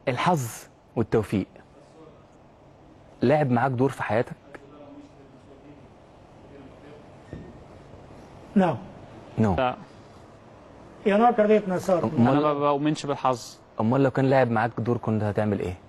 الحظ والتوفيق لعب معاك دور في حياتك Não, نو no. لا eu não acredito na sorte. انا امال ما بؤمنش بالحظ امال لو كان لعب معاك دور كنت هتعمل ايه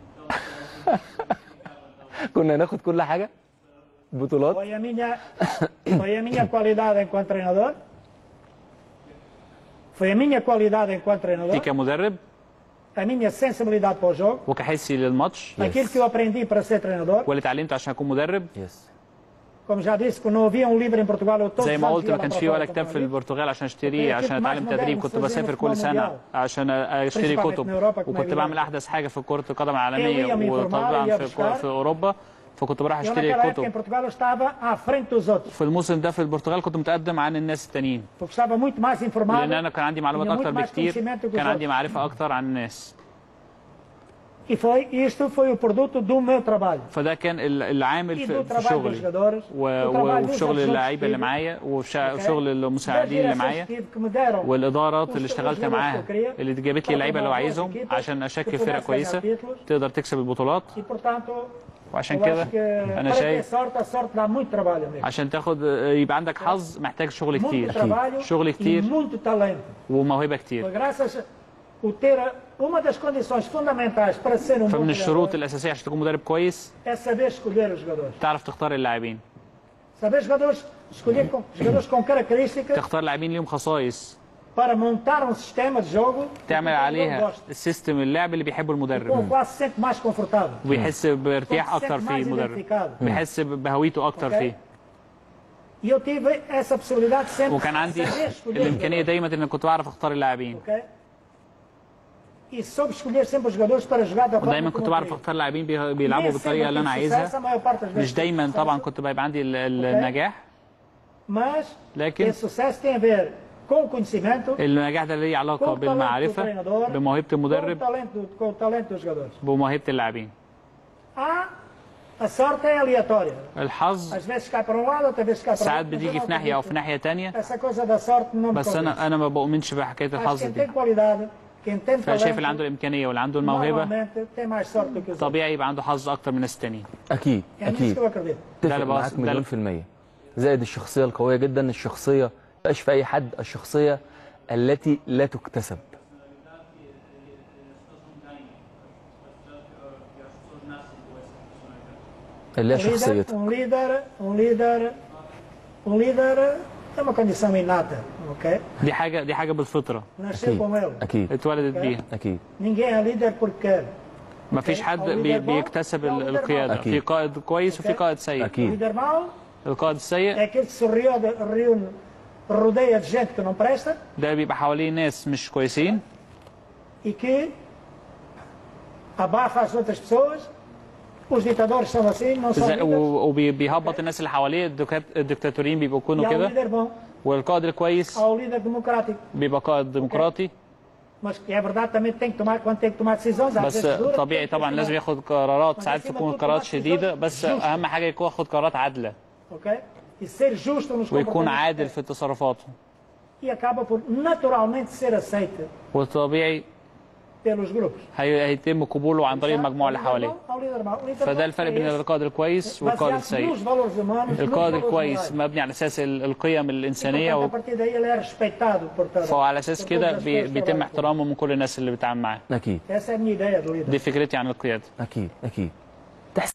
كنا هناخد كل حاجه بطولات Foi a minha, foi a minha qualidade enquanto treinador. Foi a minha qualidade enquanto دي treinador. كمدرب A minha sensibilidade para o jogo. وكحسي للماتش Aquilo que eu aprendi para ser treinador. واللي اتعلمته عشان اكون مدرب يس Como já disse, que não havia um livro em Portugal. Eu todos زي os ما anos قلت ia ما lá كانش para في fora ولا comprar كتاب في livros. البرتغال عشان اشتريه كنت عشان معاك اتعلم مدرب تدريب كنت مستلزم بسافر في كل سنه المونديال. عشان اشتري Principalmente كتب na Europa, como وكنت é بعمل evidente. احدث حاجه في كره القدم Eu العالميه ia me informar, وطبعا ia في buscar. في اوروبا فكنت بروح Eu اشتري naquela época em كتب Portugal eu estava à frente dos outros. في الموسم ده في البرتغال كنت متقدم عن الناس التانيين Porque estava muito mais informado. لان انا كان عندي معلومات tinha muito اكتر mais بكتير conhecimento que os كان عندي outros. معرفه اكتر عن الناس E foi, isto foi o produto do meu trabalho. فده كان ال- العامل E في, do في trabalho dos شغلي jogadores, و- do و- trabalho وفي dos شغل adjuntos اللعيبه اللي que tive, معايا وفي ok? شا- شغل das المساعدين اللي direções معايا que tive que me deram والادارات اللي os- اشتغلت os jogadores معاها que eu queria اللي جابت لي para اللعيبه اللي formar boas عايزهم equipas عشان que اشكل pudessem فرق ganhar كويسه títulos. تقدر تكسب البطولات E portanto, وعشان eu كده acho que انا para ter شايف sorte, a sorte dá muito trabalho mesmo. عشان تاخد يبقى عندك حظ محتاج شغل Muito كتير trabalho شغل e كتير muito talento. وموهبه Foi كتير graças o ter uma das condições fundamentais para ser um bom فمن الشروط treinador الاساسيه عشان تكون مدرب كويس é saber escolher os jogadores. تعرف تختار اللاعبين Saber jogadores, escolher com, jogadores com características تختار لاعبين ليهم خصائص para montar um sistema de jogo que تعمل o treinador عليها gosta, السيستم اللعب اللي بيحبه com o المدرب qual se sente mais confortável. وبيحس بارتياح com que se اكتر sente فيه mais المدرب identificado. بيحس بهويته اكتر Ok. فيه E eu tive essa possibilidade sempre وكان عندي de saber escolher os الامكانيه jogadores, دايما ان كنت بعرف اختار اللاعبين ok? E soube escolher sempre os jogadores para jogar da forma ودايما como كنت eu بعرف queria. اختار لاعبين بي- بيلعبوا Nem بالطريقه sempre اللي انا tive عايزها sucesso, a maior parte das vezes مش دايما tive طبعا sucesso, كنت بيبقى عندي ال- ال- Ok. النجاح Mas لكن esse sucesso tem a ver com o conhecimento, النجاح ده ليه com علاقه o talento do بالمعرفه treinador, بموهبه com o المدرب talento, do- com o talento dos jogadores. بموهبه اللاعبين Há, a sorte é aleatória. الحظ Às vezes cai para um lado, outras vezes cai para o ساعات outro. mas eu بتيجي não في ناحيه او في acredito. ناحيه تانية Essa coisa da sorte não me بس convence. انا انا ما بؤمنش بحكايه Acho الحظ que quem دي tem qualidade, quem tem فشايف اللي عنده talento, الامكانيه واللي عنده الموهبه normalmente tem mais sorte do que os outros. طبيعي يبقى عنده حظ اكتر من الناس التانيين اكيد يعني isso que اكيد eu acredito. ده اتفق اللي معاك بقصد- ده مليون اللي- في المية زائد الشخصية القوية جدا الشخصية مبقاش في أي حد الشخصية التي لا تكتسب اللي هي Um líder, شخصيتها um líder, um líder, um líder é uma condição inata, ok? دي حاجه دي حاجه بالفطره Nasceu أكيد com ele. أكيد اتولدت بيها أكيد Ninguém é líder porque quer. ما فيش حد بي بيكتسب ال- القياده أكيد. في قائد كويس وفي قائد سيء O أكيد líder mau القائد السيء é aquele que se reúne, reúne, rodeia de gente que não presta ده بيبقى حواليه ناس مش كويسين e que abafa as outras pessoas. Os ditadores são assim, não são زي- líderes. وبيهبط الناس اللي حواليه الدكات- الدكتاتوريين بيبقوا E يكونوا há um كده líder bom, والقائد الكويس há o líder democrático. بيبقى قائد ديمقراطي Mas que é verdade também tem que tomar, quando tem que tomar decisões, às بس vezes dura, طبيعي tem que طبعا tomar. لازم ياخد قرارات بس ساعات لازم تكون يكون قرارات قرارات شديده بس justa. اهم حاجه يكون ياخد قرارات عادله ok? E ser justo nos ويكون comportamentos عادل في تصرفاته e acaba por naturalmente ser aceito وطبيعي pelos grupos. هي- هيتم قبوله عن طريق المجموعه اللي حواليه Ao líder mau. O líder فده mau الفرق é بين esse, القائد الكويس والقائد baseado السيء nos valores humanos, nos القائد valores الكويس morais. مبني على اساس ال- القيم E, الانسانيه portanto, و... a partir daí ele é respeitado por toda- فهو على اساس por كده todas as بي... pessoas que بيتم trabalham com احترامه من كل الناس اللي بيتعامل معاه أكيد ele. Essa é a minha ideia do líder. دي فكرتي عن القياده أكيد أكيد